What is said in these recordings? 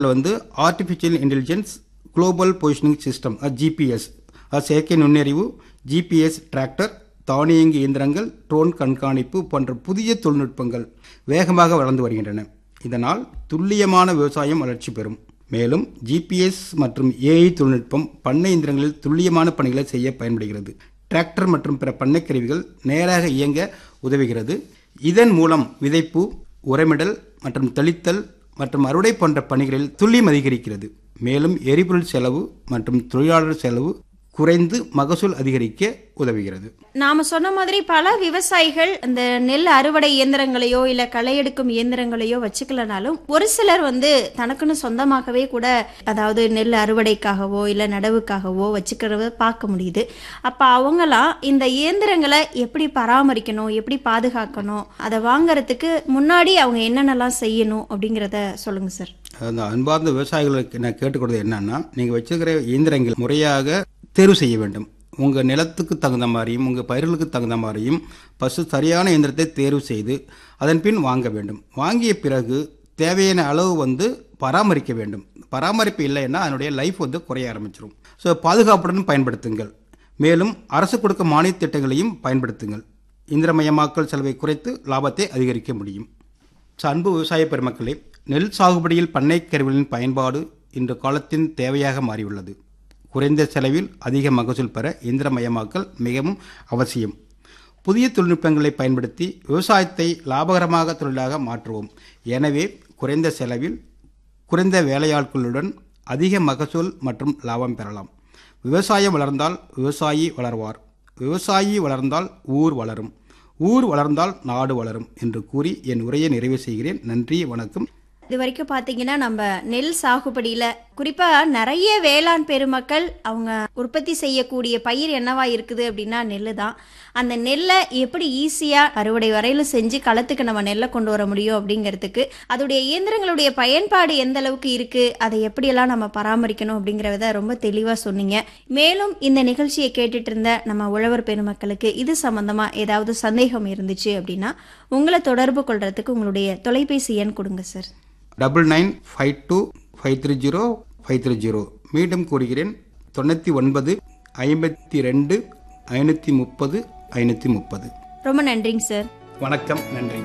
வந்து artificial intelligence global positioning system GPS செயற்கை நுண்ணறிவு ஜிபிஎஸ் டிராக்டர் தானியங்கி இயந்திரங்கள் ட்ரோன் கண்காணிப்பு போன்ற புதிய தொழில்நுட்பங்கள் வேகமாக வளர்ந்து வருகின்றன இதனால் துல்லியமான விவசாயம் வளர்ச்சி பெறும் மேலும் ஜிபிஎஸ் மற்றும் ஏஐ தொழில்நுட்பம் பண்ணை இயந்திரங்களில் துல்லியமான பணிகளை செய்ய பயன்படுகிறது டிராக்டர் மற்றும் பிற பண்ணை கருவிகள் நேராக இயங்க உதவுகிறது இதன் மூலம் விதைப்பு உரமிடல் மற்றும் தெளித்தல் மற்றும் அறுவடை போன்ற பணிகளில் துல்லியம் அதிகரிக்கிறது மேலும் எரிபொருள் செலவு மற்றும் தொழிலாளர் செலவு குறைந்து மகசூல் அதிகரிக்க உதவுகிறது நாம சொன்ன மாதிரி பல விவசாயிகள் இந்த நெல் அறுவடை இயந்திரங்களையோ இல்ல களை எடுக்கும் இயந்திரங்களையோ வச்சுக்கலனாலும் ஒரு சிலர் வந்து தனக்குன்னு சொந்தமாகவே கூட அதாவது நெல் அறுவடைக்காகவோ இல்ல நடவுக்காகவோ வச்சுக்கிறத பார்க்க முடியுது அப்ப அவங்கலாம் இந்த இயந்திரங்களை எப்படி பராமரிக்கணும் எப்படி பாதுகாக்கணும் அதை வாங்குறதுக்கு முன்னாடி அவங்க என்னென்னலாம் செய்யணும் அப்படிங்கிறத சொல்லுங்க சார் அந்த அன்பார்ந்த விவசாயிகளுக்கு நான் கேட்டுக்கிறது என்னன்னா நீங்கள் வச்சிருக்கிற இயந்திரங்கள் முறையாக தேர்வு செய்ய வேண்டும் உங்கள் நிலத்துக்கு தகுந்த மாதிரியும் உங்கள் பயிர்களுக்கு தகுந்த மாதிரியும் பசு சரியான இயந்திரத்தை தேர்வு செய்து அதன் பின் வாங்க வேண்டும் வாங்கிய பிறகு தேவையான அளவு வந்து பராமரிக்க வேண்டும் பராமரிப்பு இல்லைன்னா அதனுடைய லைஃப் வந்து குறைய ஆரம்பிச்சிடும் ஸோ பாதுகாப்புடன் பயன்படுத்துங்கள் மேலும் அரசு கொடுக்கும் மானிய திட்டங்களையும் பயன்படுத்துங்கள் இந்திரமயமாக்கல் செலவை குறைத்து லாபத்தை அதிகரிக்க முடியும் ஸோ அன்பு விவசாய பெருமக்களே நெல் சாகுபடியில் பண்ணை கருவிகளின் பயன்பாடு இன்று காலத்தின் தேவையாக மாறியுள்ளது குறைந்த செலவில் அதிக மகசூல் பெற இயந்திரமயமாக்கல் மிகவும் அவசியம் புதிய தொழில்நுட்பங்களை பயன்படுத்தி விவசாயத்தை லாபகரமாக தொழிலாக மாற்றுவோம் எனவே குறைந்த செலவில் குறைந்த வேலையாட்களுடன் அதிக மகசூல் மற்றும் லாபம் பெறலாம் விவசாயம் வளர்ந்தால் விவசாயி வளர்வார் விவசாயி வளர்ந்தால் ஊர் வளரும் ஊர் வளர்ந்தால் நாடு வளரும் என்று கூறி என் உரையை நிறைவு செய்கிறேன் நன்றி வணக்கம் இது வரைக்கும் பார்த்தீங்கன்னா நம்ம நெல் சாகுபடியில் குறிப்பாக நிறைய வேளாண் பெருமக்கள் அவங்க உற்பத்தி செய்யக்கூடிய பயிர் என்னவா இருக்குது அப்படின்னா நெல் தான் அந்த நெல்லை எப்படி ஈஸியாக அறுவடை வரையிலும் செஞ்சு களத்துக்கு நம்ம நெல்லை கொண்டு வர முடியும் அப்படிங்கிறதுக்கு அதோடைய இயந்திரங்களுடைய பயன்பாடு எந்த அளவுக்கு இருக்குது அதை எப்படியெல்லாம் நம்ம பராமரிக்கணும் அப்படிங்கிறத ரொம்ப தெளிவாக சொன்னீங்க மேலும் இந்த நிகழ்ச்சியை கேட்டுட்டு இருந்த நம்ம உழவர் பெருமக்களுக்கு இது சம்மந்தமாக ஏதாவது சந்தேகம் இருந்துச்சு அப்படின்னா உங்களை தொடர்பு கொள்றதுக்கு உங்களுடைய தொலைபேசி எண் கொடுங்க sir double nine five two five three zero five three zero மீண்டும் கூறுகிறேன் தொண்ணூற்றி ஒன்பது ஐம்பத்தி ரெண்டு ஐநூற்றி முப்பது ஐநூற்றி முப்பது ரொம்ப நன்றிங்க சார் வணக்கம் நன்றி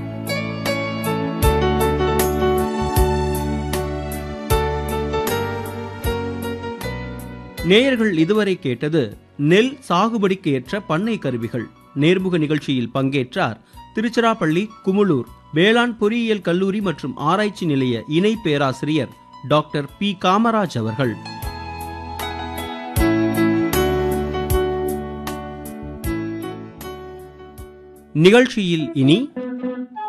நேயர்கள் இதுவரை கேட்டது நெல் சாகுபடிக்கு ஏற்ற பண்ணை கருவிகள் நேர்முக நிகழ்ச்சியில் பங்கேற்றார் திருச்சிராப்பள்ளி குமுளூர் வேளாண் பொறியியல் கல்லூரி மற்றும் ஆராய்ச்சி நிலைய இணை பேராசிரியர் டாக்டர் பி காமராஜ் அவர்கள் நிகழ்ச்சியில் இனி